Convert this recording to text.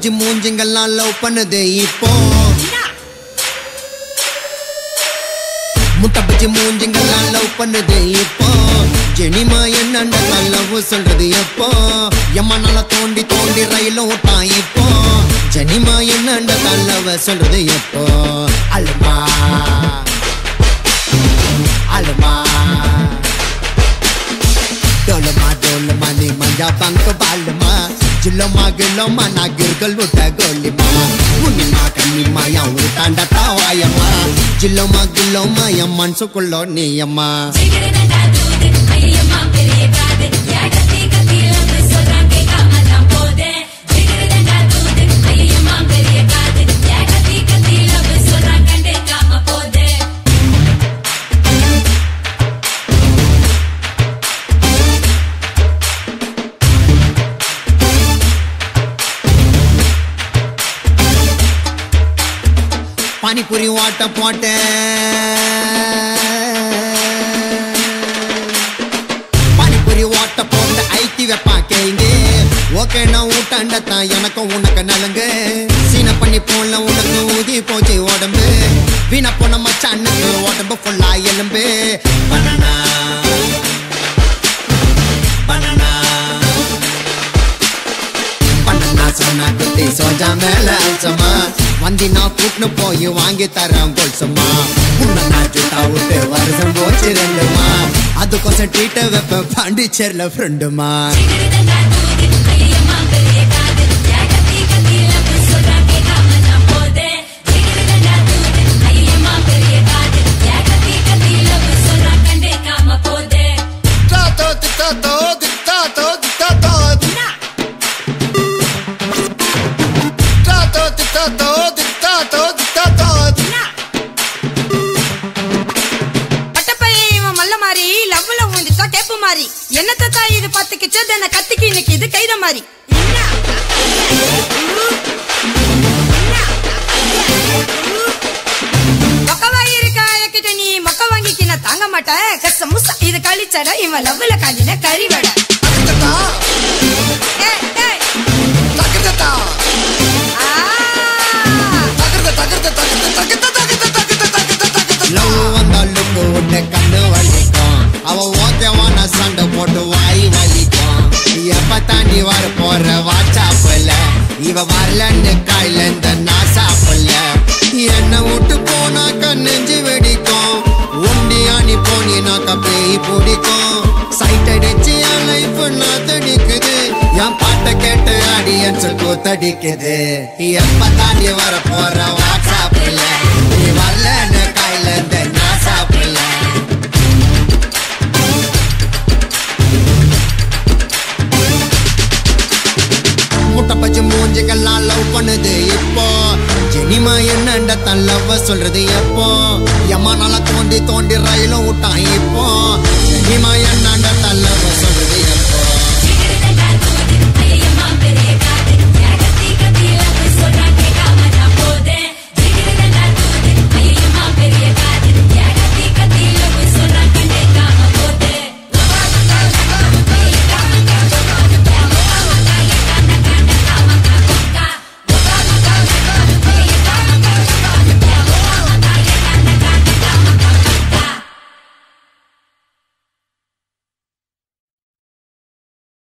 Bajji மூஞ்சிங்கெல்லாம் love பண்ணுது இப்போ முட்டை பஜ்ஜி மூஞ்சிங்கெல்லாம் லவ் பண்ணுது இப்போ ஜெனிமா என்னண்ட லவ் சொல்றது எப்போ எம்மா நல்லா தோண்டி தோண்டி ரயிலும் விட்டான் இப்போ ஜெனிமா என்னண்ட லவ் சொல்றது எப்போ அல்மா அல்மா டோலமா டோலமா நீ மஞ்சா பங்கு பாலுமா ஜில்லமா கில்லமா நான் கிர்கள் விட்ட கோலிமா உன்னிமா கண்ணிமா என் ஊட்டாண்ட தாவாயம்மா ஜில்லமா கில்லமா என் மனசுக்குள்ளோ நீயம்மா பானிபூரி ஓட்ட போட்டேன் பானிபூரி ஓட்ட போட்டு ஐத்தி வைப்பான் கேங்க ஓகே நான் ஊட்டாண்டத்தான் எனக்கும் உனக்கு நலங்கு சீன பண்ணி போல உனக்கு ஊதி போச்சு உடம்பு வீணா போன மச்சானுக்கு உடம்பு ஃபுல்லா எலும்பு பனானா பனானா பண்ணா சொன்னா குத்தி சோஜா மேல அல்சமா வந்தி நான் கூட்டுன்னு போய் வாங்கி தரேன் கொல்சமா உன்னை நான் ஜூட்டா விட்டு வருஷம் போச்சு ரெண்டுமா அதுக்கோசம் ட்ரீட்டை வைப்பேன் பாண்டிச்சேரியில் ஃப்ரெண்டுமா Dictato, dictato, dictato, dictato. Dictato, dictato, dictato, dictato. பட்டப்பைய இவன் மல்ல மாறி லவ்ல ஊந்துட்டா கேப்பு மாறி என்னத்த தாய் இது பத்துக்கிச்சு என்ன கத்திக்கு இன்னைக்கு இது கைத மாறி மொக்கவாய் இருக்கா கிட்ட நீ மொக்க வாங்கிக்கு நான் தாங்க மாட்டேன் கச முசா இது கழிச்சட இவன் லவ்ல காஞ்சின கறிவட Takitata, ஏய், ஏய். takitata. ஆ. Takirta, takirta, takirta, takirta, takirta, takirta, takirta, takirta. Love வந்தாலுக்கு உன்னை கண்ணு வலிக்கும் அவ ஓகேவான சண்டை போட்டு வாய் வலிக்கும் எப்ப தாண்டி வர போற வாட்சாப்புல இவ வரலன்னு காயில இந்த நாசாப்புல என்ன விட்டு போனாக்க நெஞ்சு வெடிக்கும் உண்டியா நீ போனினாக்க பேய் பிடிக்கும் சைட் அடிச்சு என் லைஃப் நான் தடிக்குது என் பாட்டை கேட்டு ஆடியன்ஸ் கூத்தடிக்குது எப்ப தாண்டி வர போற வாட்ஸ்அப்ல நீ வரலன்னு கையில இந்த நாசாப்புல முட்டை பச்சை மூஞ்சிகள்லாம் லவ் பண்ணுது இப்போ ஜெனிமா என்னண்ட தன் லவ் சொல்றது எப்போ எம்மா நல்லா தோண்டி தோண்டி ரயிலும் விட்டான் இப்போ ஜெனிமா என்னண்ட தன் லவ்